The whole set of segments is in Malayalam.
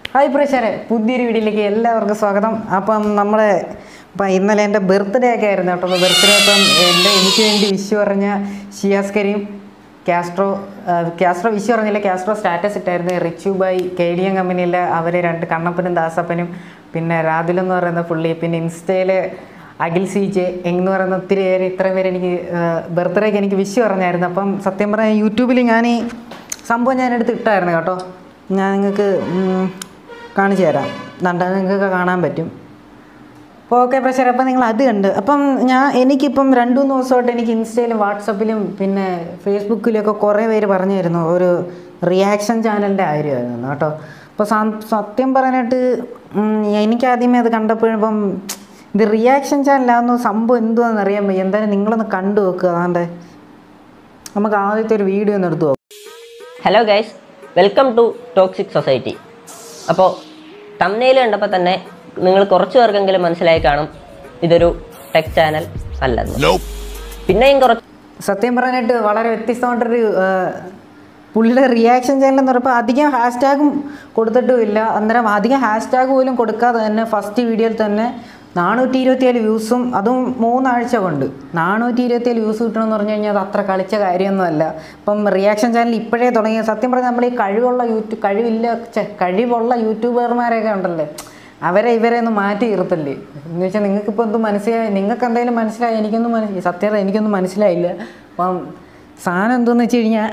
ഹായ് പ്രേക്ഷകരെ പുതിയൊരു വീഡിയോയിലേക്ക് എല്ലാവർക്കും സ്വാഗതം അപ്പം നമ്മുടെ ഇപ്പം ഇന്നലെ എൻ്റെ ബർത്ത്ഡേ ഒക്കെ ആയിരുന്നു കേട്ടോ അപ്പോൾ ബർത്ത്ഡേ അപ്പം എൻ്റെ എനിക്ക് വേണ്ടി വിഷു പറഞ്ഞ ഷിയാസ് കരീം കാസ്ട്രോ ആ, കാസ്ട്രോ വിഷു പറഞ്ഞില്ല കാസ്ട്രോ സ്റ്റാറ്റസ് ഇട്ടായിരുന്നു Richu by K D M കമ്പനിയിലെ അവർ രണ്ട് കണ്ണപ്പനും ദാസപ്പനും പിന്നെ രാതുൽ എന്ന് പറയുന്ന പുള്ളി പിന്നെ ഇൻസ്റ്റയിൽ അഖിൽ സി ജെ എന്ന് പറയുന്ന ഒത്തിരി പേര് ഇത്രയും പേര് എനിക്ക് ബർത്ത്ഡേക്ക് എനിക്ക് വിഷു പറഞ്ഞായിരുന്നു അപ്പം സത്യം പറഞ്ഞാൽ യൂട്യൂബിൽ ഞാൻ ഈ സംഭവം ഞാൻ എടുത്ത് ഇട്ടായിരുന്നു കേട്ടോ ഞാൻ നിങ്ങൾക്ക് ഉം, കാണിച്ചു തരാം നണ്ട നിങ്ങൾക്കൊക്കെ കാണാൻ പറ്റും അപ്പോൾ ഓക്കെ പ്രഷർ അപ്പം നിങ്ങൾ അത് കണ്ട് അപ്പം ഞാൻ എനിക്കിപ്പം രണ്ട് മൂന്ന് ദിവസമായിട്ട് എനിക്ക് ഇൻസ്റ്റയിലും വാട്സപ്പിലും പിന്നെ ഫേസ്ബുക്കിലൊക്കെ കുറേ പേര് പറഞ്ഞു തരുന്നു ഒരു റിയാക്ഷൻ ചാനലിൻ്റെ കാര്യമായിരുന്നു കേട്ടോ അപ്പോൾ സത്യം പറയാനായിട്ട് ഉം, എനിക്കാദ്യമേ അത് കണ്ടപ്പോഴിപ്പം ഇത് റിയാക്ഷൻ ചാനലാകുന്ന സംഭവം എന്തുവാന്ന് അറിയാൻ വയ്യ എന്തായാലും നിങ്ങളൊന്ന് കണ്ടു നോക്കുക അതാണ്ട് നമുക്ക് ആദ്യത്തെ ഒരു വീഡിയോ ഒന്ന് എടുത്തു നോക്കാം hello guys welcome to toxic society അപ്പോൾ തമ്നയിൽ കണ്ടപ്പോൾ തന്നെ നിങ്ങൾ കുറച്ച് പേർക്കെങ്കിലും മനസ്സിലായി കാണും ഇതൊരു ടെക് ചാനൽ അല്ലെന്ന് പിന്നെയും കുറച്ച് സത്യം പറയാനായിട്ട് വളരെ വ്യത്യസ്തമായിട്ടൊരു ആ, പുള്ളിയുടെ റിയാക്ഷൻ ചാനൽ എന്ന് പറയുമ്പോൾ അധികം ഹാഷ്ടാഗും കൊടുത്തിട്ടുമില്ല അന്നേരം അധികം ഹാഷ്ടാഗ് പോലും കൊടുക്കാതെ തന്നെ ഫസ്റ്റ് വീഡിയോയിൽ തന്നെ നാനൂറ്റി ഇരുപത്തിയേഴ് വ്യൂസും അതും മൂന്നാഴ്ച കൊണ്ട് നാനൂറ്റി ഇരുപത്തിയേഴ് വ്യൂസ് കിട്ടണമെന്ന് പറഞ്ഞു കഴിഞ്ഞാൽ അത് അത്ര കളിച്ച കാര്യമൊന്നുമല്ല ഇപ്പം റിയാക്ഷൻ ചാനൽ ഇപ്പോഴേ തുടങ്ങിയ സത്യം പറഞ്ഞാൽ നമ്മൾ ഈ കഴിവുള്ള യൂട്യൂബ് കഴിവില്ല ഛെ, കഴിവുള്ള യൂട്യൂബർമാരെയൊക്കെ ഉണ്ടല്ലേ അവരെ ഇവരെ ഒന്ന് മാറ്റി നിർത്തല്ലേ എന്ന് വെച്ചാൽ നിങ്ങൾക്കിപ്പോൾ എന്തും മനസ്സിലായി നിങ്ങൾക്ക് എന്തെങ്കിലും മനസ്സിലായി എനിക്കൊന്നും മനസ്സിലായി സത്യം എനിക്കൊന്നും മനസ്സിലായില്ല അപ്പം സാധനം എന്തെന്ന് വെച്ച് കഴിഞ്ഞാൽ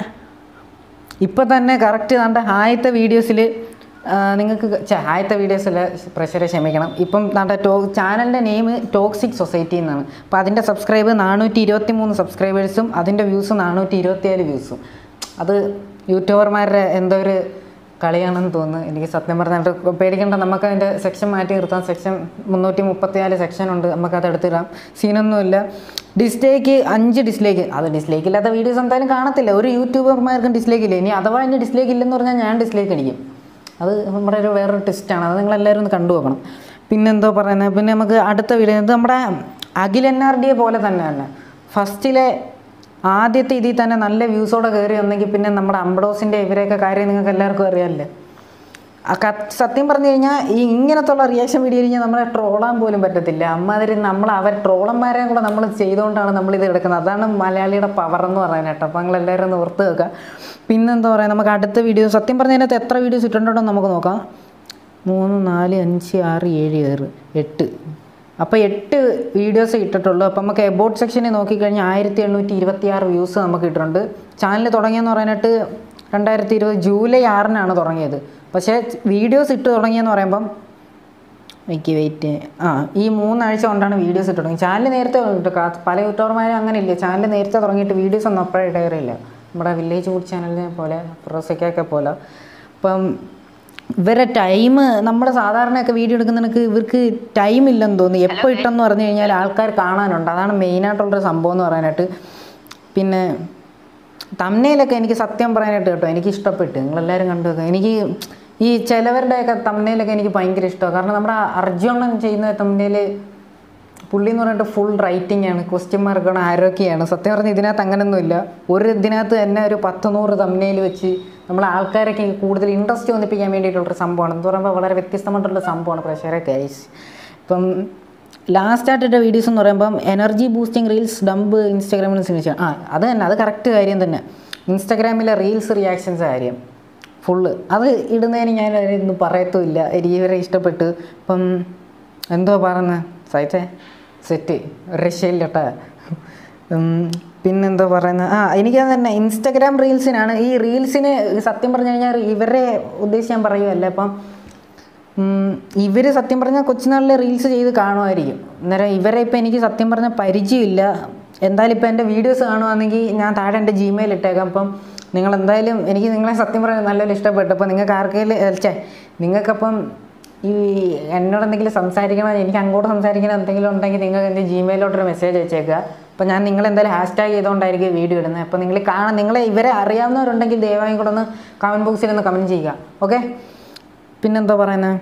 ഇപ്പം തന്നെ കറക്റ്റ് നമ്മുടെ ആദ്യത്തെ വീഡിയോസിൽ നിങ്ങൾക്ക് ഛെ, ആദ്യത്തെ വീഡിയോസിൽ പ്രഷറെ ക്ഷമിക്കണം ഇപ്പം നമ്മുടെ ടോ ചാനലിൻ്റെ നെയിം ടോക്സിക് സൊസൈറ്റി എന്നാണ് അപ്പോൾ അതിൻ്റെ സബ്സ്ക്രൈബ് നാനൂറ്റി ഇരുപത്തി മൂന്ന് സബ്സ്ക്രൈബേഴ്സും അതിൻ്റെ വ്യൂസ് നാനൂറ്റി ഇരുപത്തിയേഴ് വ്യൂസും അത് യൂട്യൂബർമാരുടെ എന്തോ ഒരു കളിയാണെന്ന് തോന്നുന്നു എനിക്ക് സത്യം പറഞ്ഞിട്ട് പേടിക്കേണ്ട നമുക്ക് അതിൻ്റെ സെക്ഷൻ മാറ്റി നിർത്താം സെക്ഷൻ മുന്നൂറ്റി മുപ്പത്തിനാല് സെക്ഷൻ ഉണ്ട് നമുക്കത് എടുത്തിടാം സീനൊന്നുമില്ല ഡിസ്ലേക്ക് അഞ്ച് ഡിസ്ലേക്ക് അത് ഡിസ്ലേക്ക് ഇല്ലാത്ത വീഡിയോസ് എന്തായാലും കാണത്തില്ല ഒരു യൂട്യൂബർമാർക്കും ഡിസ്ലേക്ക് ഇല്ല ഇനി അഥവാ ഇനി ഡിസ്ലേക്ക് ഇല്ലെന്ന് പറഞ്ഞാൽ ഞാൻ ഡിസ്ലേക്ക് അടിക്കും അത് നമ്മുടെ ഒരു വേറൊരു ടെസ്റ്റാണ് അത് നിങ്ങളെല്ലാവരും ഒന്ന് കണ്ടു നോക്കണം പിന്നെന്തോ പറയുന്നത് പിന്നെ നമുക്ക് അടുത്ത വീഡിയോ ഇത് നമ്മുടെ അഖിൽ എൻ ആർ ഡിയെ പോലെ തന്നെ തന്നെ ഫസ്റ്റിലെ ആദ്യത്തെ ഇതിൽ തന്നെ നല്ല വ്യൂസോടെ കയറി വന്നെങ്കിൽ പിന്നെ നമ്മുടെ അംബഡോസിൻ്റെ ഇവരെയൊക്കെ കാര്യം നിങ്ങൾക്ക് എല്ലാവർക്കും അറിയാമല്ലേ ആ ക- സത്യം പറഞ്ഞു കഴിഞ്ഞാൽ ഈ ഇങ്ങനത്തുള്ള റിയാക്ഷൻ വീഡിയോ കഴിഞ്ഞാൽ നമ്മളെ ട്രോളാൻ പോലും പറ്റത്തില്ല അമ്മാതിരി നമ്മൾ അവർ ട്രോളന്മാരെ കൂടെ നമ്മൾ ചെയ്തുകൊണ്ടാണ് നമ്മളിത് എടുക്കുന്നത് അതാണ് മലയാളിയുടെ പവർ എന്ന് പറയുന്നത് കേട്ടോ അപ്പോൾ നിങ്ങൾ എല്ലാവരും ഒന്ന് ഓർത്ത് വെക്കുക പിന്നെന്താ പറയുക നമുക്ക് അടുത്ത വീഡിയോ സത്യം പറഞ്ഞതിനകത്ത് എത്ര വീഡിയോസ് ഇട്ടിട്ടുണ്ടോ നമുക്ക് നോക്കാം മൂന്ന് നാല് അഞ്ച് ആറ് ഏഴ് ഏറ് എട്ട് അപ്പോൾ എട്ട് വീഡിയോസ് ഇട്ടിട്ടുള്ളൂ അപ്പോൾ നമുക്ക് എബോട്ട് സെക്ഷനിൽ നോക്കിക്കഴിഞ്ഞാൽ ആയിരത്തി എണ്ണൂറ്റി ഇരുപത്തി ആറ് വ്യൂസ് നമുക്ക് ഇട്ടിട്ടുണ്ട് ചാനൽ തുടങ്ങിയെന്ന് പറയാനായിട്ട് രണ്ടായിരത്തി ഇരുപത് ജൂലൈ ആറിനാണ് തുടങ്ങിയത് പക്ഷേ വീഡിയോസ് ഇട്ട് തുടങ്ങിയെന്ന് പറയുമ്പം എനിക്ക് വെയിറ്റ് ആ ഈ മൂന്നാഴ്ച കൊണ്ടാണ് വീഡിയോസ് ഇട്ട് തുടങ്ങി ചാനൽ നേരത്തെ തുടങ്ങിയിട്ട് കാ- പല യൂട്യൂബർമാരും അങ്ങനെ ഇല്ല ചാനൽ നേരത്തെ തുടങ്ങിയിട്ട് വീഡിയോസ് ഒന്നും അപ്പോഴേ ഇടയറില്ല നമ്മുടെ വില്ലേജ് ഫുഡ് ചാനലിനെ പോലെ പ്രൊസയ്ക്കൊക്കെ പോലെ അപ്പം ഇവരെ ടൈം നമ്മൾ സാധാരണയൊക്കെ വീഡിയോ എടുക്കുന്നതിനൊക്കെ ഇവർക്ക് ടൈം ഇല്ലെന്ന് തോന്നി എപ്പോൾ ഇട്ടെന്ന് പറഞ്ഞു കഴിഞ്ഞാൽ ആൾക്കാർ കാണാനുണ്ട് അതാണ് മെയിനായിട്ടുള്ളൊരു സംഭവം എന്ന് പറയാനായിട്ട് പിന്നെ തമ്മനയിലൊക്കെ എനിക്ക് സത്യം പറയാനായിട്ട് കേട്ടോ എനിക്ക് ഇഷ്ടപ്പെട്ടു നിങ്ങളെല്ലാവരും കണ്ടു നോക്കുക എനിക്ക് ഈ ചിലവരുടെയൊക്കെ തമ്മനയിലൊക്കെ എനിക്ക് ഭയങ്കര ഇഷ്ടമാണ് കാരണം നമ്മുടെ അർജുനൻ ചെയ്യുന്ന തമ്മനയിൽ പുള്ളി എന്ന് പറഞ്ഞിട്ട് ഫുൾ റൈറ്റിംഗ് ആണ് ക്വസ്റ്റ്യൻ മാർക്കാണ് ആരോഗ്യമാണ് സത്യം പറഞ്ഞാൽ ഇതിനകത്ത് അങ്ങനെയൊന്നുമില്ല ഒരു ഇതിനകത്ത് തന്നെ ഒരു പത്ത് നൂറ് തമ്മനയിൽ വെച്ച് നമ്മൾ ആൾക്കാരൊക്കെ കൂടുതൽ ഇൻട്രസ്റ്റ് തോന്നിപ്പിക്കാൻ വേണ്ടിയിട്ടുള്ളൊരു സംഭവമാണ് എന്ന് പറയുമ്പോൾ വളരെ വ്യത്യസ്തമായിട്ടുള്ള സംഭവമാണ് പ്രഷറെ ഗൈസ് ഇപ്പം ലാസ്റ്റ് ആയിട്ടിട്ട വീഡിയോസ് എന്ന് പറയുമ്പം എനർജി ബൂസ്റ്റിംഗ് റീൽസ് ഡംപ് ഇൻസ്റ്റാഗ്രാമിൽ ശ്രമിച്ചു ആ അത് തന്നെ അത് കറക്റ്റ് കാര്യം തന്നെ ഇൻസ്റ്റാഗ്രാമിലെ റീൽസ് റിയാക്ഷൻസ് കാര്യം ഫുള്ള് അത് ഇടുന്നതിന് ഞാൻ ഒന്നും പറയത്തുമില്ല എനിക്ക് ഇവരെ ഇഷ്ടപ്പെട്ടു ഇപ്പം എന്തോ പറയുന്നത് സഹിച്ചേ സെറ്റ് രക്ഷയില്ലട്ടാ പിന്നെന്തോ പറയുന്നത് ആ എനിക്കത് തന്നെ ഇൻസ്റ്റാഗ്രാം റീൽസിനാണ് ഈ റീൽസിന് സത്യം പറഞ്ഞു കഴിഞ്ഞാൽ ഇവരെ ഉദ്ദേശിച്ച് ഞാൻ പറയുമല്ല അപ്പം ഇവർ സത്യം പറഞ്ഞാൽ കൊച്ചുനാളിൽ റീൽസ് ചെയ്ത് കാണുമായിരിക്കും അന്നേരം ഇവരെ ഇപ്പം എനിക്ക് സത്യം പറഞ്ഞാൽ പരിചയമില്ല എന്തായാലും ഇപ്പം എൻ്റെ വീഡിയോസ് കാണുവാണെങ്കിൽ ഞാൻ താഴെ എൻ്റെ ജിമെയിൽ ഇട്ടേക്കാം അപ്പം നിങ്ങൾ എന്തായാലും എനിക്ക് നിങ്ങളെ സത്യം പറയാൻ നല്ലപോലെ ഇഷ്ടപ്പെട്ടു അപ്പോൾ നിങ്ങൾക്ക് ആർക്കെങ്കിലും ചേ നിങ്ങൾക്കപ്പം ഈ എന്നോട് എന്തെങ്കിലും സംസാരിക്കണം എനിക്ക് അങ്ങോട്ട് സംസാരിക്കണം എന്തെങ്കിലും ഉണ്ടെങ്കിൽ നിങ്ങൾക്ക് എൻ്റെ ജിമെയിലോട്ടൊരു മെസ്സേജ് അയച്ചേക്കുക അപ്പോൾ ഞാൻ നിങ്ങൾ എന്തായാലും ഹാഷ്ടാഗ് ചെയ്തുകൊണ്ടായിരിക്കും വീഡിയോ ഇടുന്നത് അപ്പോൾ നിങ്ങൾ കാണാൻ നിങ്ങളെ ഇവരെ അറിയാവുന്നവരുണ്ടെങ്കിൽ ദയവായും കൂടെ ഒന്ന് കമൻറ്റ് ബോക്സിൽ ഒന്ന് കമൻറ്റ് ചെയ്യുക ഓക്കെ പിന്നെന്താ പറയുന്നത്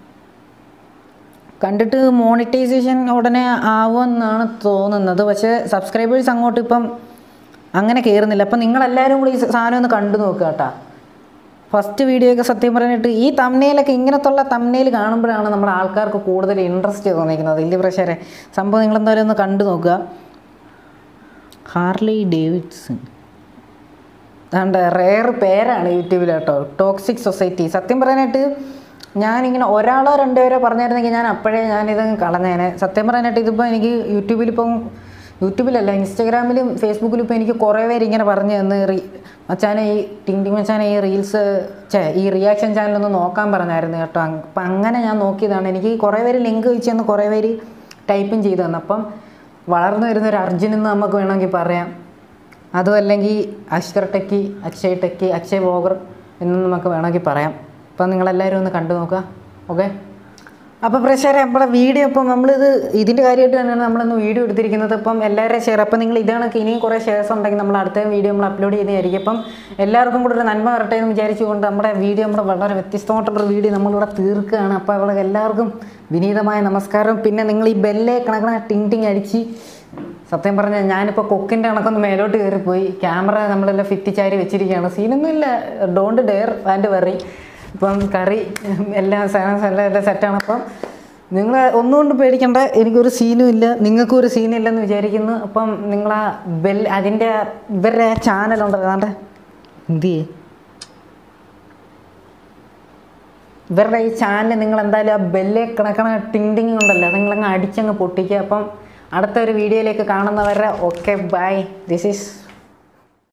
കണ്ടിട്ട് മോണിറ്റൈസേഷൻ ഉടനെ ആവുമെന്നാണ് തോന്നുന്നത് പക്ഷേ സബ്സ്ക്രൈബേഴ്സ് അങ്ങോട്ട് ഇപ്പം അങ്ങനെ കയറുന്നില്ല അപ്പം നിങ്ങളെല്ലാവരും കൂടി ഈ സാധനം ഒന്ന് കണ്ടു നോക്കുക കേട്ടോ ഫസ്റ്റ് വീഡിയോ ഒക്കെ സത്യം പറഞ്ഞിട്ട് ഈ തമ്നയിലൊക്കെ ഇങ്ങനത്തുള്ള തമ്നയിൽ കാണുമ്പോഴാണ് നമ്മുടെ ആൾക്കാർക്ക് കൂടുതൽ ഇൻട്രസ്റ്റ് തോന്നിക്കുന്നത് വലിയ പ്രഷറെ സംഭവം നിങ്ങളെന്തായാലും ഒന്ന് കണ്ടു നോക്കുക ഹാർലി ഡേവിഡ്സൺ അതാണ്ട് റെയർ പേരാണ് യൂട്യൂബിൽ കേട്ടോ ടോക്സിക് സൊസൈറ്റി സത്യം പറയാനായിട്ട് ഞാനിങ്ങനെ ഒരാളോ രണ്ടുപേരോ പറഞ്ഞായിരുന്നെങ്കിൽ ഞാൻ അപ്പോഴേ ഞാനിത് കളഞ്ഞേനെ സത്യം പറയാനായിട്ട് ഇതിപ്പോൾ എനിക്ക് യൂട്യൂബിലിപ്പം യൂട്യൂബിലല്ല ഇൻസ്റ്റാഗ്രാമിലും ഫേസ്ബുക്കിലും ഇപ്പോൾ എനിക്ക് കുറേ പേര് ഇങ്ങനെ പറഞ്ഞു തന്ന് റീ മച്ചാനെ ഈ ടിങ് ടിങ് മച്ചാനെ ഈ റീൽസ് ചേ ഈ റിയാക്ഷൻ ചാനലൊന്ന് നോക്കാൻ പറഞ്ഞായിരുന്നു കേട്ടോ അങ്- അപ്പം അങ്ങനെ ഞാൻ നോക്കിയതാണ് എനിക്ക് കുറേ പേര് ലിങ്ക് വെച്ച് തന്ന് കുറേ പേര് ടൈപ്പും ചെയ്തു തന്നു അപ്പം വളർന്നു വരുന്ന ഒരു അർജുൻ എന്ന് നമുക്ക് വേണമെങ്കിൽ പറയാം അതും അല്ലെങ്കിൽ Ashkar techie Akshay techie Akshay vlogger എന്ന് നമുക്ക് വേണമെങ്കിൽ പറയാം അപ്പം നിങ്ങളെല്ലാവരും ഒന്ന് കണ്ടു നോക്കുക ഓക്കെ അപ്പോൾ പ്രേക്ഷകരെ നമ്മളെ വീഡിയോ ഇപ്പം നമ്മളിത് ഇതിൻ്റെ കാര്യമായിട്ട് തന്നെയാണ് നമ്മളിന്ന് വീഡിയോ എടുത്തിരിക്കുന്നത് ഇപ്പം എല്ലാവരുടെയും ഷെയർ അപ്പം നിങ്ങൾ ഇതാണൊക്കെ ഇനിയും കുറേ ഷെയർസ് ഉണ്ടെങ്കിൽ നമ്മൾ അടുത്ത വീഡിയോ നമ്മൾ അപ്ലോഡ് ചെയ്യുന്നതായിരിക്കും അപ്പം എല്ലാവർക്കും കൂടെ ഒരു നന്മ വരട്ടെ എന്ന് വിചാരിച്ചുകൊണ്ട് നമ്മുടെ വീഡിയോ നമ്മൾ വളരെ വ്യത്യസ്തമായിട്ടുള്ള വീഡിയോ നമ്മളിവിടെ തീർക്കുകയാണ് അപ്പോൾ അവിടെ എല്ലാവർക്കും വിനീതമായ നമസ്കാരം പിന്നെ നിങ്ങൾ ഈ ബെല്ലേ കണക്കണ ടിങ് ടിങ് അടിച്ച് സത്യം പറഞ്ഞാൽ ഞാനിപ്പോൾ കൊക്കിൻ്റെ കണക്കൊന്ന് മേലോട്ട് കയറിപ്പോയി ക്യാമറ നമ്മളെല്ലാം ഫിറ്റിച്ചാരി വെച്ചിരിക്കുകയാണ് സീനൊന്നും ഇല്ല ഡോണ്ട് ഡെയർ ആൻഡ് വെറി ഇപ്പം കറി എല്ലാം സാധനം എല്ലാം എല്ലാം സെറ്റാണ് അപ്പം നിങ്ങൾ ഒന്നുകൊണ്ട് പേടിക്കണ്ട എനിക്കൊരു സീനും ഇല്ല നിങ്ങൾക്കും ഒരു സീനും ഇല്ലെന്ന് വിചാരിക്കുന്നു അപ്പം നിങ്ങൾ ആ ബെൽ അതിൻ്റെ ഇവരുടെ ചാനലുണ്ട് അതാണ്ട് എന്ത് ചെയ്യേ ഇവരുടെ ഈ ചാനൽ നിങ്ങൾ എന്തായാലും ആ ബെല്ലെ കിടക്കണ ടിങ് ടിങ് ഉണ്ടല്ലോ നിങ്ങളങ്ങ് അടിച്ചങ്ങ് പൊട്ടിക്കുക അപ്പം അടുത്ത ഒരു വീഡിയോയിലേക്ക് കാണുന്നവരെ ഓക്കെ ബൈ ദിസ് ഈസ്